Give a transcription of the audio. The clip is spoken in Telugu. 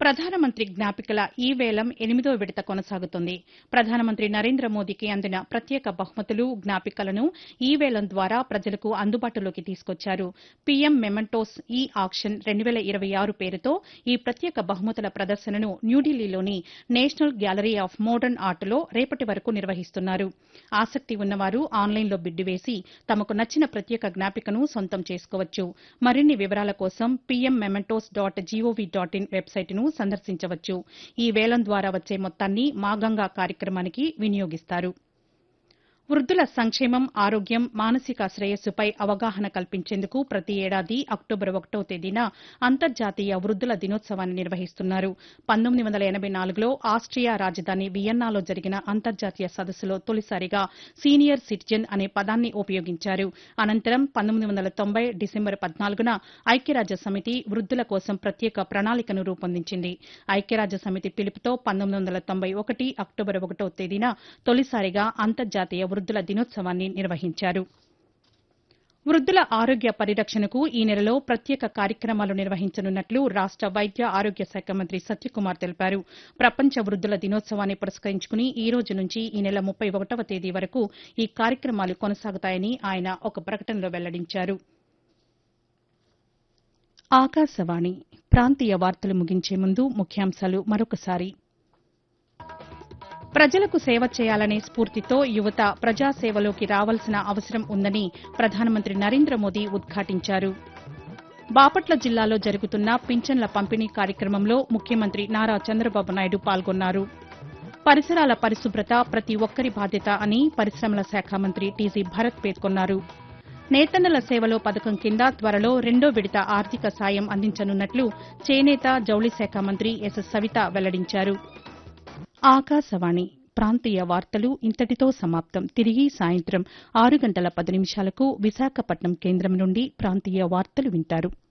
ప్రధానమంత్రి జ్ఞాపికల ఈ వేలం ఎనిమిదో విడత కొనసాగుతోంది ప్రధానమంత్రి నరేంద్ర మోదీకి అందిన ప్రత్యేక బహుమతులు జ్ఞాపికలను ఈ వేలం ద్వారా ప్రజలకు అందుబాటులోకి తీసుకొచ్చారు పీఎం మెమెంటోస్ ఈ ఆక్షన్ రెండు వేల ఇరవై ఆరు పేరుతో ఈ ప్రత్యేక బహుమతుల ప్రదర్శనను న్యూఢిల్లీలోని నేషనల్ గ్యాలరీ ఆఫ్ మోడర్న్ ఆర్ట్లో రేపటి వరకు నిర్వహిస్తున్నారు ఆసక్తి ఉన్నవారు ఆన్లైన్లో బిడ్డు వేసి తమకు నచ్చిన ప్రత్యేక జ్ఞాపికను సొంతం చేసుకోవచ్చు మరిన్ని వివరాల కోసం PM mementos dot G O V dot in వెబ్సైట్ను సందర్శించవచ్చు ఈ వేలం ద్వారా వచ్చే మొత్తాన్ని మాగంగా కార్యక్రమానికి వినియోగిస్తారు వృద్దుల సంక్షేమం ఆరోగ్యం మానసిక శ్రేయస్సుపై అవగాహన కల్పించేందుకు ప్రతి ఏడాది అక్టోబర్ ఒకటో తేదీన అంతర్జాతీయ వృద్దుల దినోత్సవాన్ని నిర్వహిస్తున్నారు పంతొమ్మిది వందల ఎనబై నాలుగులో ఆస్ట్రియా రాజధాని వియన్నాలో జరిగిన అంతర్జాతీయ సదస్సులో తొలిసారిగా సీనియర్ సిటిజన్ అనే పదాన్ని ఉపయోగించారు అనంతరం పంతొమ్మిది వందల తొంభై డిసెంబర్ పద్నాలుగున ఐక్యరాజ్య సమితి వృద్దుల కోసం ప్రత్యేక ప్రణాళికను రూపొందించింది ఐక్యరాజ్య సమితి పిలుపుతో పంతొమ్మిది వందల తొంభై ఒకటి అక్టోబర్ ఒకటో తేదీన తొలిసారిగా అంతర్జాతీయ వృద్దుల దినోత్సవాన్ని నిర్వహించారు వృద్దుల ఆరోగ్య పరిరక్షణకు ఈ నెలలో ప్రత్యేక కార్యక్రమాలు నిర్వహించనున్నట్లు రాష్ట వైద్య ఆరోగ్య శాఖ మంత్రి సత్యకుమార్ తెలిపారు ప్రపంచ వృద్దుల దినోత్సవాన్ని పురస్కరించుకుని ఈ రోజు నుంచి ఈ నెల ముప్పై ఒకటవ తేదీ వరకు ఈ కార్యక్రమాలు కొనసాగుతాయని ఆయన ఒక ప్రకటనలో వెల్లడించారు ఆకాశవాణి ప్రాంతీయ వార్తలు ముగించే ముందు ముఖ్యాంశాలు మరొకసారి ప్రజలకు సేవ చేయాలనే స్ఫూర్తితో యువత ప్రజాసేవలోకి రావాల్సిన అవసరం ఉందని ప్రధానమంత్రి నరేంద్ర మోదీ ఉద్ఘాటించారు బాపట్ల జిల్లాలో జరుగుతున్న పింఛన్ల పంపిణీ కార్యక్రమంలో ముఖ్యమంత్రి నారా చంద్రబాబు నాయుడు పాల్గొన్నారు పరిసరాల పరిశుభ్రత ప్రతి ఒక్కరి బాధ్యత అని పరిశ్రమల శాఖ మంత్రి టీజీ భరత్ పేర్కొన్నారు నేతన్నల సేవలో పథకం కింద త్వరలో రెండో విడత ఆర్థిక సాయం అందించనున్నట్లు చేనేత జౌళి శాఖ మంత్రి ఎస్ సవిత వెల్లడించారు ఆకాశవాణి ప్రాంతీయ వార్తలు ఇంతటితో సమాప్తం తిరిగి సాయంత్రం ఆరు గంటల పది నిమిషాలకు విశాఖపట్నం కేంద్రం నుండి ప్రాంతీయ వార్తలు వింటారు